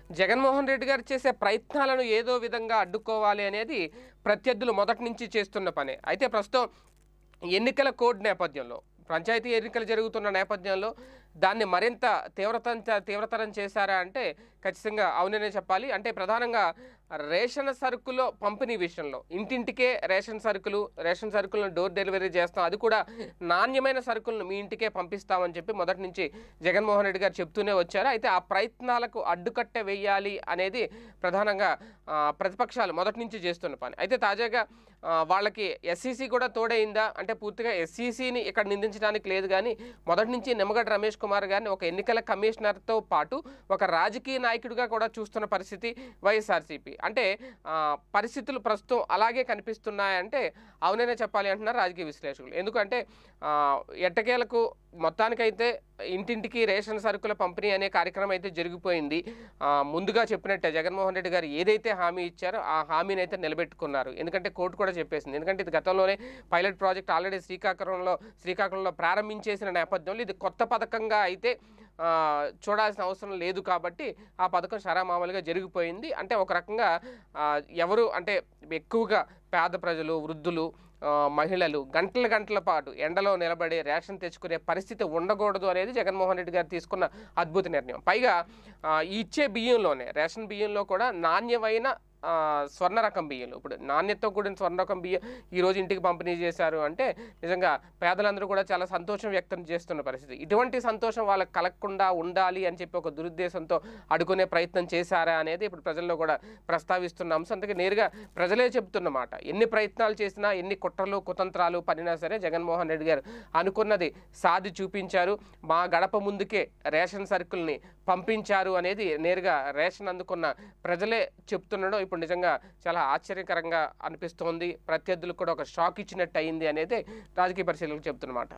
జగన్మోహన్ రెడ్డి గారు చేసే ప్రయత్నాలను ఏదో విధంగా అడ్డుకోవాలి అనేది ప్రత్యర్థులు మొదటి నుంచి చేస్తున్న పనే అయితే ప్రస్తుతం ఎన్నికల కోడ్ నేపథ్యంలో పంచాయతీ ఎన్నికలు జరుగుతున్న నేపథ్యంలో దాన్ని మరింత తీవ్రతం తీవ్రతరం చేశారా అంటే ఖచ్చితంగా అవుననే చెప్పాలి అంటే ప్రధానంగా రేషన్ సరుకుల పంపిణీ విషయంలో ఇంటింటికే రేషన్ సరుకులు రేషన్ సరుకులను డోర్ డెలివరీ చేస్తాం అది కూడా నాణ్యమైన సరుకులను మీ ఇంటికే పంపిస్తామని చెప్పి మొదటి నుంచి జగన్మోహన్ రెడ్డి గారు చెప్తూనే వచ్చారు అయితే ఆ ప్రయత్నాలకు అడ్డుకట్ట వేయాలి అనేది ప్రధానంగా ఆ, ప్రతిపక్షాలు మొదటి నుంచి చేస్తున్న పని అయితే తాజాగా ఆ, వాళ్ళకి ఎస్సీసీ కూడా తోడైందా అంటే పూర్తిగా ఎస్సీసీని ఇక్కడ నిందించడానికి లేదు కానీ మొదటి నుంచి నిమ్మగడ్డ రమేష్ కుమార్ గారిని ఒక ఎన్నికల కమిషనర్తో పాటు ఒక రాజకీయ నాయకుడిగా కూడా చూస్తున్న పరిస్థితి వైఎస్ఆర్సీపీ అంటే ఆ, పరిస్థితులు ప్రస్తుతం అలాగే కనిపిస్తున్నాయంటే అవుననే చెప్పాలి అంటున్నారు రాజకీయ విశ్లేషకులు ఎందుకంటే ఆ, ఎట్టకేలకు మొత్తానికైతే ఇంటింటికి రేషన్ సరుకుల పంపిణీ అనే కార్యక్రమం అయితే జరిగిపోయింది ఆ, ముందుగా చెప్పినట్టే జగన్మోహన్ రెడ్డి గారు ఏదైతే హామీ ఇచ్చారో ఆ హామీని అయితే నిలబెట్టుకున్నారు ఎందుకంటే కోర్టు కూడా చెప్పేసింది ఎందుకంటే ఇది గతంలోనే పైలట్ ప్రాజెక్ట్ ఆల్రెడీ శ్రీకాకుళంలో శ్రీకాకుళంలో ప్రారంభించేసిన నేపథ్యంలో ఇది కొత్త పథకంగా అయితే ఆ, చూడాల్సిన అవసరం లేదు కాబట్టి ఆ పథకం షరామామూలుగా జరిగిపోయింది అంటే ఒక రకంగా ఆ, ఎవరు అంటే ఎక్కువగా పేద ప్రజలు వృద్ధులు ఆ, మహిళలు గంటల గంటల పాటు ఎండలో నిలబడి రేషన్ తెచ్చుకునే పరిస్థితి ఉండకూడదు అనేది జగన్మోహన్ రెడ్డి గారు తీసుకున్న అద్భుత నిర్ణయం పైగా ఆ, ఈ ఇచ్చే బియ్యంలోనే రేషన్ బియ్యంలో కూడా నాణ్యమైన ఆ, స్వర్ణ రకం బియ్యం ఇప్పుడు నాణ్యతతో కూడిన స్వర్ణ రకం బియ్యం ఈరోజు ఇంటికి పంపిణీ చేశారు అంటే నిజంగా పేదలందరూ కూడా చాలా సంతోషం వ్యక్తం చేస్తున్న పరిస్థితి ఇటువంటి సంతోషం వాళ్ళకి కలగకుండా ఉండాలి అని చెప్పి ఒక దురుద్దేశంతో అడుగునే ప్రయత్నం చేశారా అనేది ఇప్పుడు ప్రజల్లో కూడా ప్రస్తావిస్తున్న అంశం అందుకే నేరుగా ప్రజలే చెప్తున్నమాట ఎన్ని ప్రయత్నాలు చేసినా ఎన్ని కుట్రలు కుతంత్రాలు పడినా సరే జగన్మోహన్ రెడ్డి గారు అనుకున్నది సాధి చూపించారు మా గడప ముందుకే రేషన్ సరుకుల్ని పంపించారు అనేది నేరుగా రేషన్ అందుకున్న ప్రజలే చెప్తుండడం ఇప్పుడు నిజంగా చాలా ఆశ్చర్యకరంగా అనిపిస్తోంది ప్రత్యర్థులకు కూడా ఒక షాక్ ఇచ్చినట్టు అయింది అనేది రాజకీయ పరిశీలకులు చెప్తున్నమాట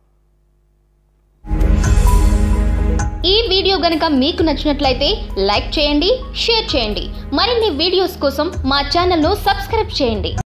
ఈ వీడియో గనుక మీకు నచ్చినట్లయితే లైక్ చేయండి షేర్ చేయండి మరిన్ని వీడియోస్ కోసం మా ఛానల్ను సబ్స్క్రైబ్ చేయండి